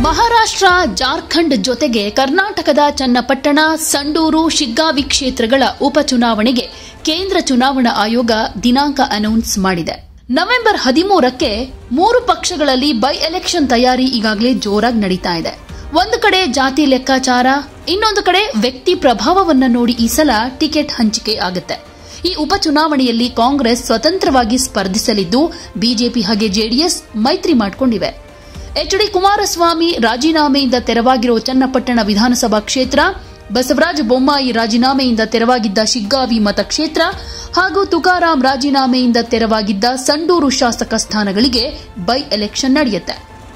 ಮಹಾರಾಷ್ಟ್ರ ಜಾರ್ಖಂಡ್ ಜೊತೆಗೆ ಕರ್ನಾಟಕದ ಚನ್ನಪಟ್ಟಣ ಸಂಡೂರು ಶಿಗ್ಗಾವಿ ಕ್ಷೇತ್ರಗಳ ಉಪಚುನಾವಣೆಗೆ ಕೇಂದ್ರ ಚುನಾವಣಾ ಆಯೋಗ ದಿನಾಂಕ ಅನೌನ್ಸ್ ಮಾಡಿದೆ ನವೆಂಬರ್ ಹದಿಮೂರಕ್ಕೆ ಮೂರು ಪಕ್ಷಗಳಲ್ಲಿ ಬೈ ಎಲೆಕ್ಷನ್ ತಯಾರಿ ಈಗಾಗಲೇ ಜೋರಾಗಿ ನಡೀತಾ ಇದೆ ಒಂದು ಕಡೆ ಜಾತಿ ಲೆಕ್ಕಾಚಾರ ಇನ್ನೊಂದು ಕಡೆ ವ್ಯಕ್ತಿ ಪ್ರಭಾವವನ್ನ ನೋಡಿ ಈ ಸಲ ಟಿಕೆಟ್ ಹಂಚಿಕೆ ಆಗುತ್ತೆ ಈ ಉಪಚುನಾವಣೆಯಲ್ಲಿ ಕಾಂಗ್ರೆಸ್ ಸ್ವತಂತ್ರವಾಗಿ ಸ್ಪರ್ಧಿಸಲಿದ್ದು ಬಿಜೆಪಿ ಹಾಗೆ ಜೆಡಿಎಸ್ ಮೈತ್ರಿ ಮಾಡಿಕೊಂಡಿವೆ ಎಚ್ಡಿ ಕುಮಾರಸ್ವಾಮಿ ರಾಜೀನಾಮೆಯಿಂದ ತೆರವಾಗಿರೋ ಚನ್ನಪಟ್ಟಣ ವಿಧಾನಸಭಾ ಕ್ಷೇತ್ರ ಬಸವರಾಜ ಬೊಮ್ಮಾಯಿ ರಾಜೀನಾಮೆಯಿಂದ ತೆರವಾಗಿದ್ದ ಶಿಗ್ಗಾವಿ ಮತಕ್ಷೇತ್ರ ಹಾಗೂ ತುಕಾರಾಂ ರಾಜೀನಾಮೆಯಿಂದ ತೆರವಾಗಿದ್ದ ಸಂಡೂರು ಶಾಸಕ ಸ್ಥಾನಗಳಿಗೆ ಬೈ ಎಲೆಕ್ಷನ್ ನಡೆಯುತ್ತೆ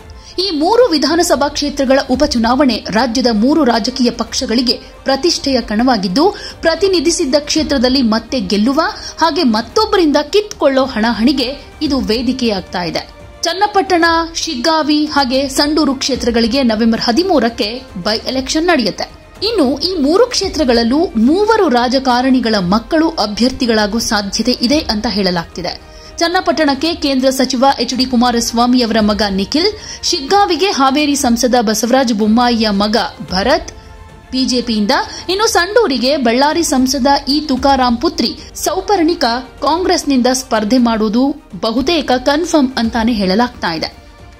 ಈ ಮೂರು ವಿಧಾನಸಭಾ ಕ್ಷೇತ್ರಗಳ ಉಪಚುನಾವಣೆ ರಾಜ್ಯದ ಮೂರು ರಾಜಕೀಯ ಪಕ್ಷಗಳಿಗೆ ಪ್ರತಿಷ್ಠೆಯ ಕಣವಾಗಿದ್ದು ಪ್ರತಿನಿಧಿಸಿದ್ದ ಕ್ಷೇತ್ರದಲ್ಲಿ ಮತ್ತೆ ಗೆಲ್ಲುವ ಹಾಗೆ ಮತ್ತೊಬ್ಬರಿಂದ ಕಿತ್ಕೊಳ್ಳೋ ಹಣಾಹಣಿಗೆ ಇದು ವೇದಿಕೆಯಾಗ್ತಾ ಇದೆ ಚನ್ನಪಟ್ಟಣ ಶಿಗ್ಗಾವಿ ಹಾಗೆ ಸಂಡೂರು ಕ್ಷೇತ್ರಗಳಿಗೆ ನವೆಂಬರ್ ಹದಿಮೂರಕ್ಕೆ ಬೈ ಎಲೆಕ್ಷನ್ ನಡೆಯುತ್ತೆ ಇನ್ನು ಈ ಮೂರು ಕ್ಷೇತ್ರಗಳಲ್ಲೂ ಮೂವರು ರಾಜಕಾರಣಿಗಳ ಮಕ್ಕಳು ಅಭ್ಯರ್ಥಿಗಳಾಗುವ ಸಾಧ್ಯತೆ ಇದೆ ಅಂತ ಹೇಳಲಾಗ್ತಿದೆ ಚನ್ನಪಟ್ಟಣಕ್ಕೆ ಕೇಂದ್ರ ಸಚಿವ ಎಚ್ ಡಿ ಕುಮಾರಸ್ವಾಮಿ ಅವರ ಮಗ ನಿಖಿಲ್ ಶಿಗ್ಗಾವಿಗೆ ಹಾವೇರಿ ಸಂಸದ ಬಸವರಾಜ ಬೊಮ್ಮಾಯಿಯ ಮಗ ಭರತ್ ಬಿಜೆಪಿಯಿಂದ ಇನ್ನು ಸಂಡೂರಿಗೆ ಬಳ್ಳಾರಿ ಸಂಸದ ಇ ತುಕಾರಾಂ ಪುತ್ರಿ ಸೌಪರ್ಣಿಕಾ ಕಾಂಗ್ರೆಸ್ನಿಂದ ಸ್ಪರ್ಧೆ ಮಾಡುವುದು ಬಹುತೇಕ ಕನ್ಫರ್ಮ್ ಅಂತಾನೆ ಹೇಳಲಾಗ್ತಾ ಇದೆ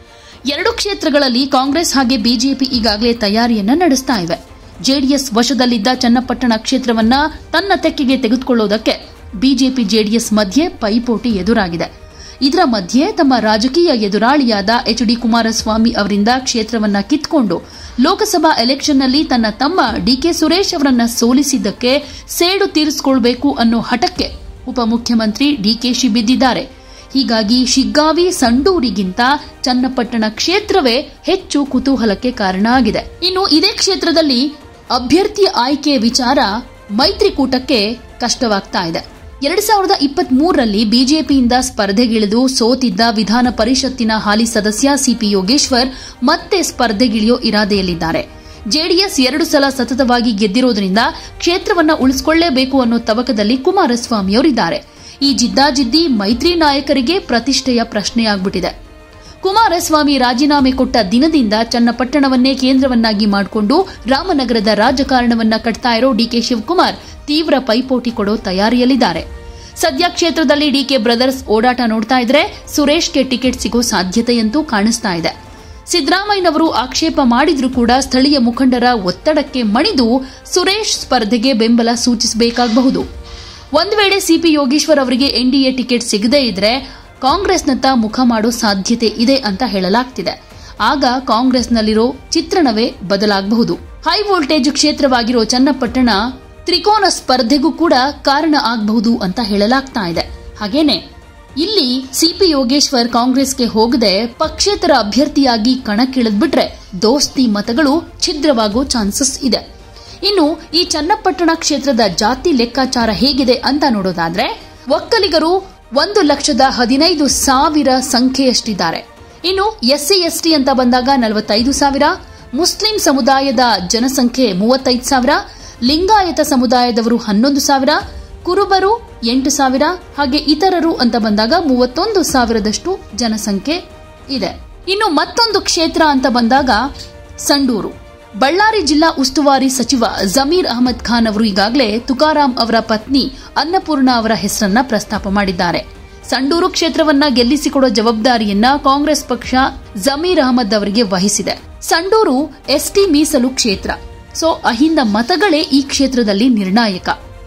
ಎರಡು ಕ್ಷೇತ್ರಗಳಲ್ಲಿ ಕಾಂಗ್ರೆಸ್ ಹಾಗೆ ಬಿಜೆಪಿ ಈಗಾಗಲೇ ತಯಾರಿಯನ್ನ ನಡೆಸ್ತಾ ಇವೆ ಜೆಡಿಎಸ್ ವಶದಲ್ಲಿದ್ದ ಚನ್ನಪಟ್ಟಣ ಕ್ಷೇತ್ರವನ್ನ ತನ್ನ ತೆಕ್ಕೆಗೆ ತೆಗೆದುಕೊಳ್ಳುವುದಕ್ಕೆ ಬಿಜೆಪಿ ಜೆಡಿಎಸ್ ಮಧ್ಯೆ ಪೈಪೋಟಿ ಎದುರಾಗಿದೆ ಇದರ ಮಧ್ಯೆ ತಮ್ಮ ರಾಜಕೀಯ ಎದುರಾಳಿಯಾದ ಎಚ್ ಡಿ ಕುಮಾರಸ್ವಾಮಿ ಅವರಿಂದ ಕ್ಷೇತ್ರವನ್ನ ಕಿತ್ಕೊಂಡು ಲೋಕಸಭಾ ಎಲೆಕ್ಷನ್ನಲ್ಲಿ ತನ್ನ ತಮ್ಮ ಡಿಕೆ ಸುರೇಶ್ ಅವರನ್ನ ಸೋಲಿಸಿದ್ದಕ್ಕೆ ಸೇಡು ತೀರಿಸಿಕೊಳ್ಬೇಕು ಅನ್ನೋ ಹಠಕ್ಕೆ ಉಪಮುಖ್ಯಮಂತ್ರಿ ಡಿಕೆಶಿ ಬಿದ್ದಿದ್ದಾರೆ ಹೀಗಾಗಿ ಶಿಗ್ಗಾವಿ ಸಂಡೂರಿಗಿಂತ ಚನ್ನಪಟ್ಟಣ ಕ್ಷೇತ್ರವೇ ಹೆಚ್ಚು ಕುತೂಹಲಕ್ಕೆ ಕಾರಣ ಆಗಿದೆ ಇನ್ನು ಇದೇ ಕ್ಷೇತ್ರದಲ್ಲಿ ಅಭ್ಯರ್ಥಿ ಆಯ್ಕೆ ವಿಚಾರ ಮೈತ್ರಿಕೂಟಕ್ಕೆ ಕಷ್ಟವಾಗ್ತಾ ಇದೆ ಎರಡ್ ಸಾವಿರದ ಇಪ್ಪತ್ತ್ ಮೂರರಲ್ಲಿ ಬಿಜೆಪಿಯಿಂದ ಸ್ಪರ್ಧೆಗಿಳಿದು ಸೋತಿದ್ದ ವಿಧಾನ ಪರಿಷತ್ತಿನ ಹಾಲಿ ಸದಸ್ಯ ಸಿಪಿ ಯೋಗೇಶ್ವರ್ ಮತ್ತೆ ಸ್ಪರ್ಧೆಗಿಳಿಯೋ ಇರಾದೆಯಲ್ಲಿದ್ದಾರೆ ಜೆಡಿಎಸ್ ಎರಡು ಸಲ ಸತತವಾಗಿ ಗೆದ್ದಿರೋದ್ರಿಂದ ಕ್ಷೇತ್ರವನ್ನ ಉಳಿಸಿಕೊಳ್ಳಲೇಬೇಕು ಅನ್ನೋ ತವಕದಲ್ಲಿ ಕುಮಾರಸ್ವಾಮಿಯವರಿದ್ದಾರೆ ಈ ಜಿದ್ದಾಜಿದ್ದಿ ಮೈತ್ರಿ ನಾಯಕರಿಗೆ ಪ್ರತಿಷ್ಠೆಯ ಪ್ರಶ್ನೆಯಾಗ್ಬಿಟ್ಟಿದೆ ಕುಮಾರಸ್ವಾಮಿ ರಾಜೀನಾಮೆ ಕೊಟ್ಟ ದಿನದಿಂದ ಚನ್ನಪಟ್ಟಣವನ್ನೇ ಕೇಂದ್ರವನ್ನಾಗಿ ಮಾಡಿಕೊಂಡು ರಾಮನಗರದ ರಾಜಕಾರಣವನ್ನ ಕಟ್ತಾ ಇರೋ ಡಿಕೆ ಶಿವಕುಮಾರ್ ತೀವ್ರ ಪೈಪೋಟಿ ಕೊಡೋ ತಯಾರಿಯಲ್ಲಿದ್ದಾರೆ ಸದ್ಯ ಕ್ಷೇತ್ರದಲ್ಲಿ ಡಿಕೆ ಬ್ರದರ್ಸ್ ಓಡಾಟ ನೋಡ್ತಾ ಇದ್ರೆ ಸುರೇಶ್ಗೆ ಟಿಕೆಟ್ ಸಿಗೋ ಸಾಧ್ಯತೆಯಂತೂ ಕಾಣಿಸ್ತಾ ಇದೆ ಸಿದ್ದರಾಮಯ್ಯನವರು ಆಕ್ಷೇಪ ಮಾಡಿದ್ರೂ ಕೂಡ ಸ್ಥಳೀಯ ಮುಖಂಡರ ಒತ್ತಡಕ್ಕೆ ಮಣಿದು ಸುರೇಶ್ ಸ್ಪರ್ಧೆಗೆ ಬೆಂಬಲ ಸೂಚಿಸಬೇಕಾಗಬಹುದು ಒಂದು ವೇಳೆ ಸಿಪಿ ಯೋಗೇಶ್ವರ್ ಅವರಿಗೆ ಎನ್ಡಿಎ ಟಿಕೆಟ್ ಸಿಗದೇ ಇದ್ರೆ ಕಾಂಗ್ರೆಸ್ನತ್ತ ಮುಖ ಮಾಡೋ ಸಾಧ್ಯತೆ ಇದೆ ಅಂತ ಹೇಳಲಾಗ್ತಿದೆ ಆಗ ಕಾಂಗ್ರೆಸ್ನಲ್ಲಿರೋ ಚಿತ್ರಣವೇ ಬದಲಾಗಬಹುದು ಹೈ ವೋಲ್ಟೇಜ್ ಕ್ಷೇತ್ರವಾಗಿರೋ ಚನ್ನಪಟ್ಟಣ ತ್ರಿಕೋನ ಸ್ಪರ್ಧೆಗೂ ಕೂಡ ಕಾರಣ ಆಗಬಹುದು ಅಂತ ಹೇಳಲಾಗ್ತಾ ಇದೆ ಹಾಗೇನೆ ಇಲ್ಲಿ ಸಿಪಿ ಯೋಗೇಶ್ವರ್ ಕಾಂಗ್ರೆಸ್ಗೆ ಹೋಗದೆ ಪಕ್ಷೇತರ ಅಭ್ಯರ್ಥಿಯಾಗಿ ಕಣಕ್ಕಿಳಿದ್ಬಿಟ್ರೆ ದೋಸ್ತಿ ಮತಗಳು ಛಿದ್ರವಾಗೋ ಚಾನ್ಸಸ್ ಇದೆ ಇನ್ನು ಈ ಚನ್ನಪಟ್ಟಣ ಕ್ಷೇತ್ರದ ಜಾತಿ ಲೆಕ್ಕಾಚಾರ ಹೇಗಿದೆ ಅಂತ ನೋಡೋದಾದ್ರೆ ಒಕ್ಕಲಿಗರು ಒಂದು ಲಕ್ಷದ ಹದಿನೈದು ಸಾವಿರ ಸಂಖ್ಯೆಯಷ್ಟಿದ್ದಾರೆ ಇನ್ನು ಎಸ್ಸಿ ಎಸ್ಟಿ ಅಂತ ಬಂದಾಗ ನಲವತ್ತೈದು ಸಾವಿರ ಮುಸ್ಲಿಂ ಸಮುದಾಯದ ಜನಸಂಖ್ಯೆ ಮೂವತ್ತೈದು ಸಾವಿರ ಲಿಂಗಾಯತ ಸಮುದಾಯದವರು ಹನ್ನೊಂದು ಸಾವಿರ ಕುರುಬರು ಎಂಟು ಸಾವಿರ ಹಾಗೆ ಇತರರು ಅಂತ ಬಂದಾಗ ಮೂವತ್ತೊಂದು ಸಾವಿರದಷ್ಟು ಜನಸಂಖ್ಯೆ ಇದೆ ಇನ್ನು ಮತ್ತೊಂದು ಕ್ಷೇತ್ರ ಅಂತ ಬಂದಾಗ ಸಂಡೂರು ಬಳ್ಳಾರಿ ಜಿಲ್ಲಾ ಉಸ್ತುವಾರಿ ಸಚಿವ ಜಮೀರ್ ಅಹಮದ್ ಖಾನ್ ಅವರು ಈಗಾಗಲೇ ತುಕಾರಾಂ ಅವರ ಪತ್ನಿ ಅನ್ನಪೂರ್ಣ ಅವರ ಹೆಸರನ್ನ ಪ್ರಸ್ತಾಪ ಮಾಡಿದ್ದಾರೆ ಸಂಡೂರು ಕ್ಷೇತ್ರವನ್ನ ಗೆಲ್ಲಿಸಿಕೊಡೋ ಜವಾಬ್ದಾರಿಯನ್ನ ಕಾಂಗ್ರೆಸ್ ಪಕ್ಷ ಜಮೀರ್ ಅಹಮದ್ ಅವರಿಗೆ ವಹಿಸಿದೆ ಸಂಡೂರು ಎಸ್ಟಿ ಮೀಸಲು ಕ್ಷೇತ್ರ ಸೊ ಅಹಿಂದ ಮತಗಳೇ ಈ ಕ್ಷೇತ್ರದಲ್ಲಿ ನಿರ್ಣಾಯಕ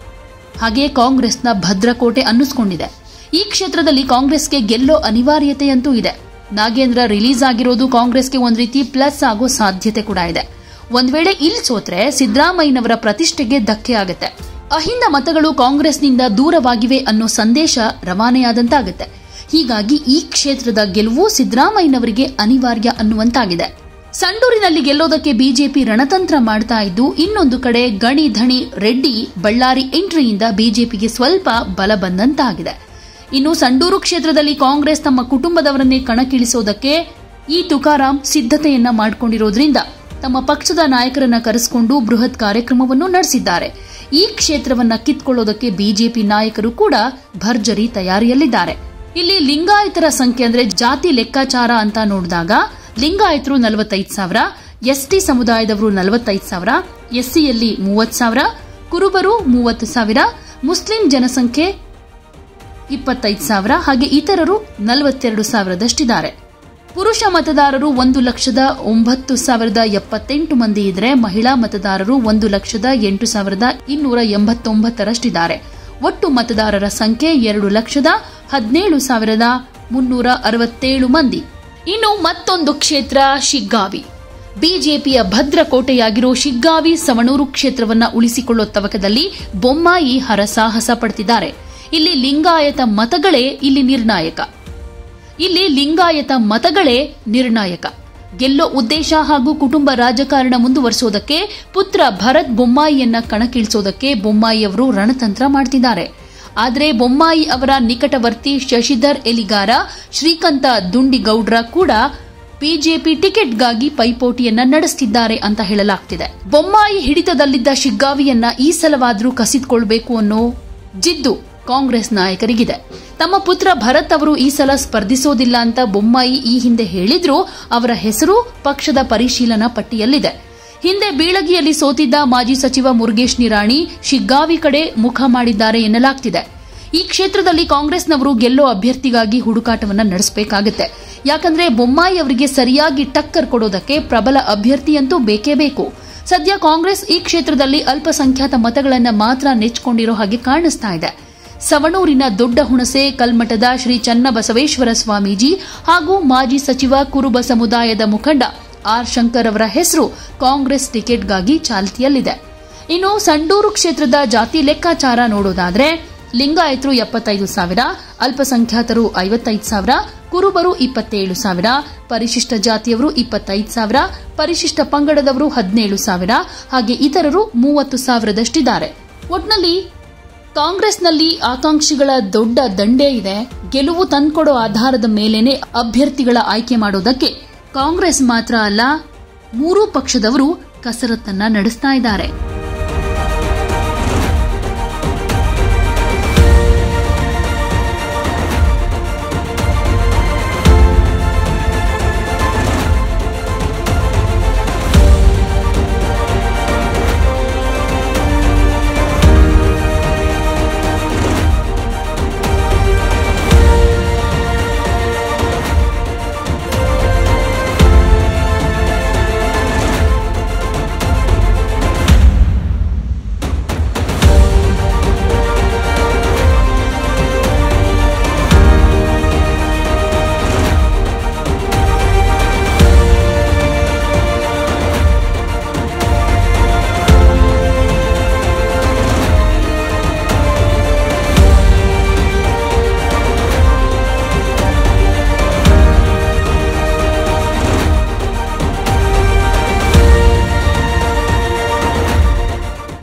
ಹಾಗೆ ಕಾಂಗ್ರೆಸ್ನ ಭದ್ರಕೋಟೆ ಅನ್ನಿಸ್ಕೊಂಡಿದೆ ಈ ಕ್ಷೇತ್ರದಲ್ಲಿ ಕಾಂಗ್ರೆಸ್ಗೆ ಗೆಲ್ಲೋ ಅನಿವಾರ್ಯತೆಯಂತೂ ಇದೆ ನಾಗೇಂದ್ರ ರಿಲೀಸ್ ಆಗಿರೋದು ಕಾಂಗ್ರೆಸ್ಗೆ ಒಂದ್ ರೀತಿ ಪ್ಲಸ್ ಆಗೋ ಸಾಧ್ಯತೆ ಕೂಡ ಇದೆ ಒಂದ್ ವೇಳೆ ಇಲ್ಲಿ ಸೋತ್ರೆ ಸಿದ್ದರಾಮಯ್ಯನವರ ಪ್ರತಿಷ್ಠೆಗೆ ಧಕ್ಕೆ ಆಗುತ್ತೆ ಅಹಿಂದ ಮತಗಳು ಕಾಂಗ್ರೆಸ್ನಿಂದ ದೂರವಾಗಿವೆ ಅನ್ನೋ ಸಂದೇಶ ರವಾನೆಯಾದಂತಾಗುತ್ತೆ ಹೀಗಾಗಿ ಈ ಕ್ಷೇತ್ರದ ಗೆಲುವು ಸಿದ್ದರಾಮಯ್ಯನವರಿಗೆ ಅನಿವಾರ್ಯ ಅನ್ನುವಂತಾಗಿದೆ ಸಂಡೂರಿನಲ್ಲಿ ಗೆಲ್ಲೋದಕ್ಕೆ ಬಿಜೆಪಿ ರಣತಂತ್ರ ಮಾಡ್ತಾ ಇದ್ದು ಇನ್ನೊಂದು ಕಡೆ ಗಣಿ ಧಣಿ ರೆಡ್ಡಿ ಬಳ್ಳಾರಿ ಎಂಟ್ರಿಯಿಂದ ಬಿಜೆಪಿಗೆ ಸ್ವಲ್ಪ ಬಲ ಬಂದಂತಾಗಿದೆ ಇನ್ನು ಸಂಡೂರು ಕ್ಷೇತ್ರದಲ್ಲಿ ಕಾಂಗ್ರೆಸ್ ತಮ್ಮ ಕುಟುಂಬದವರನ್ನೇ ಕಣಕ್ಕಿಳಿಸೋದಕ್ಕೆ ಈ ತುಕಾರಾಂ ಸಿದ್ಧತೆಯನ್ನ ಮಾಡಿಕೊಂಡಿರೋದ್ರಿಂದ ತಮ್ಮ ಪಕ್ಷದ ನಾಯಕರನ್ನ ಕರೆಸಿಕೊಂಡು ಬೃಹತ್ ಕಾರ್ಯಕ್ರಮವನ್ನು ನಡೆಸಿದ್ದಾರೆ ಈ ಕ್ಷೇತ್ರವನ್ನ ಕಿತ್ಕೊಳ್ಳೋದಕ್ಕೆ ಬಿಜೆಪಿ ನಾಯಕರು ಕೂಡ ಭರ್ಜರಿ ತಯಾರಿಯಲ್ಲಿದ್ದಾರೆ ಇಲ್ಲಿ ಲಿಂಗಾಯತರ ಸಂಖ್ಯೆ ಅಂದ್ರೆ ಜಾತಿ ಲೆಕ್ಕಾಚಾರ ಅಂತ ನೋಡಿದಾಗ ಲಿಂಗಾಯತರು ನಲವತ್ತೈದು ಸಾವಿರ ಎಸ್ಟಿ ಸಮುದಾಯದವರು ನಲವತ್ತೈದು ಸಾವಿರ ಎಸ್ಸಿಯಲ್ಲಿ ಮೂವತ್ತು ಸಾವಿರ ಕುರುಬರು ಮೂವತ್ತು ಸಾವಿರ ಮುಸ್ಲಿಂ ಜನಸಂಖ್ಯೆ ಇಪ್ಪತ್ತೈದು ಸಾವಿರ ಹಾಗೆ ಇತರರು ನಲವತ್ತೆರಡು ಸಾವಿರದಷ್ಟಿದ್ದಾರೆ ಪುರುಷ ಮತದಾರರು ಒಂದು ಲಕ್ಷದ ಒಂಬತ್ತು ಸಾವಿರದ ಎಪ್ಪತ್ತೆಂಟು ಮಂದಿ ಇದ್ರೆ ಮಹಿಳಾ ಮತದಾರರು ಒಂದು ಲಕ್ಷದ ಎಂಟು ಸಾವಿರದ ಇನ್ನೂರ ಎಂಬತ್ತೊಂಬತ್ತರಷ್ಟಿದ್ದಾರೆ ಒಟ್ಟು ಮತದಾರರ ಸಂಖ್ಯೆ ಎರಡು ಲಕ್ಷದ ಹದಿನೇಳು ಸಾವಿರದ ಮುನ್ನೂರ ಅರವತ್ತೇಳು ಮಂದಿ ಇನ್ನು ಮತ್ತೊಂದು ಕ್ಷೇತ್ರ ಶಿಗ್ಗಾವಿ ಬಿಜೆಪಿಯ ಭದ್ರಕೋಟೆಯಾಗಿರೋ ಶಿಗ್ಗಾವಿ ಸವಣೂರು ಕ್ಷೇತ್ರವನ್ನ ಉಳಿಸಿಕೊಳ್ಳೋ ತವಕದಲ್ಲಿ ಬೊಮ್ಮಾಯಿ ಹರಸಾಹಸ ಪಡ್ತಿದ್ದಾರೆ ಇಲ್ಲಿ ಲಿಂಗಾಯತ ಮತಗಳೇ ಇಲ್ಲಿ ನಿರ್ಣಾಯಕ ಇಲ್ಲಿ ಲಿಂಗಾಯತ ಮತಗಳೇ ನಿರ್ಣಾಯಕ ಗೆಲ್ಲೋ ಉದ್ದೇಶ ಹಾಗೂ ಕುಟುಂಬ ರಾಜಕಾರಣ ಮುಂದುವರಿಸೋದಕ್ಕೆ ಪುತ್ರ ಭರತ್ ಬೊಮ್ಮಾಯಿಯನ್ನ ಕಣಕ್ಕಿಳಿಸೋದಕ್ಕೆ ಬೊಮ್ಮಾಯಿಯವರು ರಣತಂತ್ರ ಮಾಡ್ತಿದ್ದಾರೆ ಆದರೆ ಬೊಮ್ಮಾಯಿ ಅವರ ನಿಕಟವರ್ತಿ ಶಶಿಧರ್ ಎಲಿಗಾರ ಶ್ರೀಕಂತ ದುಂಡಿಗೌಡ್ರ ಕೂಡ ಬಿಜೆಪಿ ಟಿಕೆಟ್ಗಾಗಿ ಪೈಪೋಟಿಯನ್ನ ನಡೆಸುತ್ತಿದ್ದಾರೆ ಅಂತ ಹೇಳಲಾಗ್ತಿದೆ ಬೊಮ್ಮಾಯಿ ಹಿಡಿತದಲ್ಲಿದ್ದ ಶಿಗ್ಗಾವಿಯನ್ನ ಈ ಸಲವಾದ್ರೂ ಕಸಿದುಕೊಳ್ಬೇಕು ಅನ್ನೋ ಜಿದ್ದು ಕಾಂಗ್ರೆಸ್ ನಾಯಕರಿಗಿದೆ ತಮ್ಮ ಪುತ್ರ ಭರತ್ ಅವರು ಈ ಸಲ ಸ್ಪರ್ಧಿಸೋದಿಲ್ಲ ಅಂತ ಬೊಮ್ಮಾಯಿ ಈ ಹಿಂದೆ ಹೇಳಿದ್ರೂ ಅವರ ಹೆಸರು ಪಕ್ಷದ ಪರಿಶೀಲನಾ ಪಟ್ಟಿಯಲ್ಲಿದೆ ಹಿಂದೆ ಬೀಳಗಿಯಲ್ಲಿ ಸೋತಿದ್ದ ಮಾಜಿ ಸಚಿವ ಮುರುಗೇಶ್ ನಿರಾಣಿ ಶಿಗ್ಗಾವಿ ಕಡೆ ಮುಖ ಮಾಡಿದ್ದಾರೆ ಎನ್ನಲಾಗ್ತಿದೆ ಈ ಕ್ಷೇತ್ರದಲ್ಲಿ ಕಾಂಗ್ರೆಸ್ನವರು ಗೆಲ್ಲೋ ಅಭ್ಯರ್ಥಿಗಾಗಿ ಹುಡುಕಾಟವನ್ನ ನಡೆಸಬೇಕಾಗುತ್ತೆ ಯಾಕಂದ್ರೆ ಬೊಮ್ಮಾಯಿ ಅವರಿಗೆ ಸರಿಯಾಗಿ ಟಕ್ಕರ್ ಕೊಡೋದಕ್ಕೆ ಪ್ರಬಲ ಅಭ್ಯರ್ಥಿಯಂತೂ ಬೇಕೇ ಬೇಕು ಸದ್ಯ ಕಾಂಗ್ರೆಸ್ ಈ ಕ್ಷೇತ್ರದಲ್ಲಿ ಅಲ್ಪಸಂಖ್ಯಾತ ಮತಗಳನ್ನ ಮಾತ್ರ ನೆಚ್ಕೊಂಡಿರೋ ಹಾಗೆ ಕಾಣಿಸ್ತಾ ಇದೆ ಸವಣೂರಿನ ದೊಡ್ಡ ಹುಣಸೆ ಕಲ್ಮಠದ ಶ್ರೀ ಚನ್ನಬಸವೇಶ್ವರ ಸ್ವಾಮೀಜಿ ಹಾಗೂ ಮಾಜಿ ಸಚಿವ ಕುರುಬ ಸಮುದಾಯದ ಮುಖಂಡ ಆರ್ ಶಂಕರ್ ಅವರ ಹೆಸರು ಕಾಂಗ್ರೆಸ್ ಟಿಕೆಟ್ಗಾಗಿ ಚಾಲ್ತಿಯಲ್ಲಿದೆ ಇನ್ನು ಸಂಡೂರು ಕ್ಷೇತ್ರದ ಜಾತಿ ಲೆಕ್ಕಾಚಾರ ನೋಡೋದಾದ್ರೆ ಲಿಂಗಾಯತರು ಎಪ್ಪತ್ತೈದು ಸಾವಿರ ಅಲ್ಪಸಂಖ್ಯಾತರು ಐವತ್ತೈದು ಸಾವಿರ ಕುರುಬರು ಇಪ್ಪತ್ತೇಳು ಸಾವಿರ ಪರಿಶಿಷ್ಟ ಜಾತಿಯವರು ಇಪ್ಪತ್ತೈದು ಸಾವಿರ ಪರಿಶಿಷ್ಟ ಪಂಗಡದವರು ಹದಿನೇಳು ಸಾವಿರ ಹಾಗೆ ಇತರರು ಮೂವತ್ತು ಸಾವಿರದಷ್ಟಿದ್ದಾರೆ ಒಟ್ನಲ್ಲಿ ಕಾಂಗ್ರೆಸ್ನಲ್ಲಿ ಆಕಾಂಕ್ಷಿಗಳ ದೊಡ್ಡ ದಂಡೇ ಇದೆ ಗೆಲುವು ತಂದ್ಕೊಡೋ ಆಧಾರದ ಮೇಲೇನೆ ಅಭ್ಯರ್ಥಿಗಳ ಆಯ್ಕೆ ಮಾಡೋದಕ್ಕೆ ಕಾಂಗ್ರೆಸ್ ಮಾತ್ರ ಅಲ್ಲ ಮೂರೂ ಪಕ್ಷದವರು ಕಸರತ್ತನ್ನ ನಡೆಸ್ತಾ ಇದ್ದಾರೆ